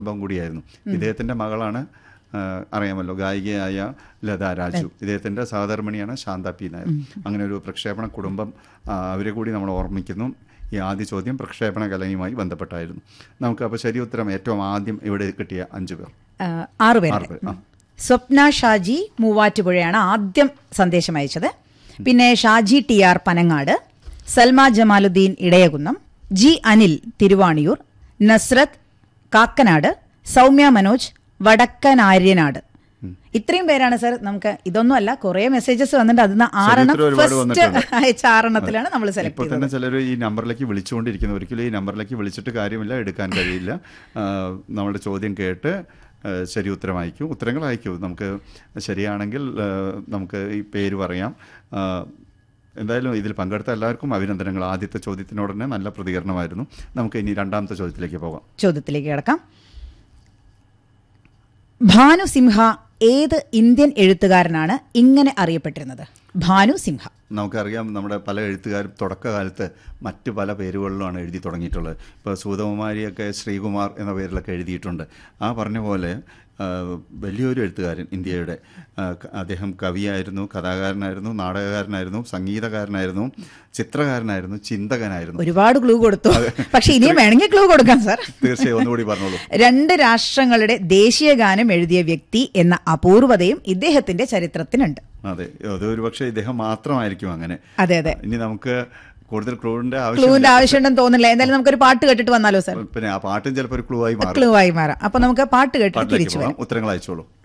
കുടുംബം കൂടിയായിരുന്നു ഇദ്ദേഹത്തിന്റെ മകളാണ് ആ, അറിയാമല്ലോ ഗായികയായ ലത രാജു ഇദ്ദേഹത്തിന്റെ സഹധർമ്മിണിയാണ് ശാന്ത പി നായർ അങ്ങനെ ഒരു പ്രക്ഷേപണ കുടുംബം ആ, അവരെ കൂടി നമ്മൾ ഓർമ്മിക്കുന്നു ഈ ആദ്യ ചോദ്യം പ്രക്ഷേപണ കലയുമായി ബന്ധപ്പെട്ടായിരുന്നു നമുക്ക് അപ്പോൾ ശരി ഉത്തരം ഏറ്റവും ആദ്യം ഇവിടെ കിട്ടിയ അഞ്ചു പേർ ആ, ആറ് പേര് ആറ് പേര്, ആ. സ്വപ്ന ഷാജി മൂവാറ്റുപുഴയാണ് ആദ്യം സന്ദേശം അയച്ചത് പിന്നെ Shaji T R Panangad Salma Jamaluddin Edayakunnam G Anil Thiruvaniyoor Nasrath Kakkanad Soumya Manoj Vadakkanaryanad ഇത്രയും പേരാണ് സർ നമുക്ക് ഇതൊന്നും അല്ല കുറെ മെസ്സേജസ് വന്നിട്ട് അതിന് ആറെണ്ണം ചരിത്രം ഒരുപാട് ഫസ്റ്റ് വന്നിട്ടുണ്ട്. അയച്ച ആറെണ്ണത്തിലാണ് നമ്മൾ സെലക്ട് ഇപ്പോൾ ചെയ്തത് തന്നെ ചിലർ ഈ നമ്പറിലേക്ക് വിളിച്ചുകൊണ്ടിരിക്കുന്നു ഒരിക്കലും ഈ നമ്പറിലേക്ക് വിളിച്ചിട്ട് കാര്യമില്ല എടുക്കാൻ കഴിയില്ല ആ, നമ്മുടെ ചോദ്യം കേട്ട് ആ, ശരി ഉത്തരം അയക്കൂ ഉത്തരങ്ങൾ അയക്കൂ നമുക്ക് ശരിയാണെങ്കിൽ ആ, നമുക്ക് ഈ പേര് പറയാം ആ, എന്തായാലും ഇതിൽ പങ്കെടുത്ത എല്ലാവർക്കും അഭിനന്ദനങ്ങൾ ആദ്യത്തെ ചോദ്യത്തിനോട് തന്നെ നല്ല പ്രതികരണമായിരുന്നു നമുക്ക് ഇനി രണ്ടാമത്തെ ചോദ്യത്തിലേക്ക് പോകാം ചോദ്യത്തിലേക്ക് കിടക്കാം ഭാനു സിംഹ ഏത് ഇന്ത്യൻ എഴുത്തുകാരനാണ് ഇങ്ങനെ അറിയപ്പെട്ടിരുന്നത് ഭാനു സിംഹ നമുക്കറിയാം നമ്മുടെ പല എഴുത്തുകാരും തുടക്കകാലത്ത് മറ്റ് പല പേരുകളിലുമാണ് എഴുതി തുടങ്ങിയിട്ടുള്ളത് ഇപ്പോൾ സൂതകുമാരിയൊക്കെ ശ്രീകുമാർ എന്ന പേരിലൊക്കെ എഴുതിയിട്ടുണ്ട് ആ പറഞ്ഞ പോലെ ആ, വലിയൊരു എഴുത്തുകാരൻ ഇന്ത്യയുടെ ആ, ക- അദ്ദേഹം കവിയായിരുന്നു കഥാകാരനായിരുന്നു നാടകകാരനായിരുന്നു സംഗീതകാരനായിരുന്നു ചിത്രകാരനായിരുന്നു ചിന്തകനായിരുന്നു ഒരുപാട് ക്ലൂ കൊടുത്തു പക്ഷെ ഇനിയും വേണമെങ്കിൽ ക്ലൂ കൊടുക്കാം സാർ തീർച്ചയായും ഒന്നുകൂടി പറഞ്ഞോളൂ രണ്ട് രാഷ്ട്രങ്ങളുടെ ദേശീയ ഗാനം എഴുതിയ വ്യക്തി എന്ന അപൂർവതയും ഇദ്ദേഹത്തിന്റെ ചരിത്രത്തിനുണ്ട് അതെ അത് ഒരു പക്ഷേ ഇദ്ദേഹം മാത്രമായിരിക്കും അങ്ങനെ അതെ അതെ ഇനി നമുക്ക് കൂടുതൽ ക്ലൂവിന്റെ ക്ലൂവിന്റെ ആവശ്യം ആവശ്യമുണ്ടെന്ന് തോന്നില്ല എന്തായാലും നമുക്കൊരു പാട്ട് കേട്ടിട്ട് വന്നാലോ സാർ പിന്നെ ആ പാട്ടും ചിലപ്പോൾ ഒരു ക്ലൂ ആയി മാറും ക്ലൂ ആയി മാറാം അപ്പൊ നമുക്ക് പാട്ട് കേട്ടിട്ട് പാട്ടിലേക്ക് തിരിച്ചു വരാം പോകാം ഉത്തരങ്ങൾ അയച്ചോളൂ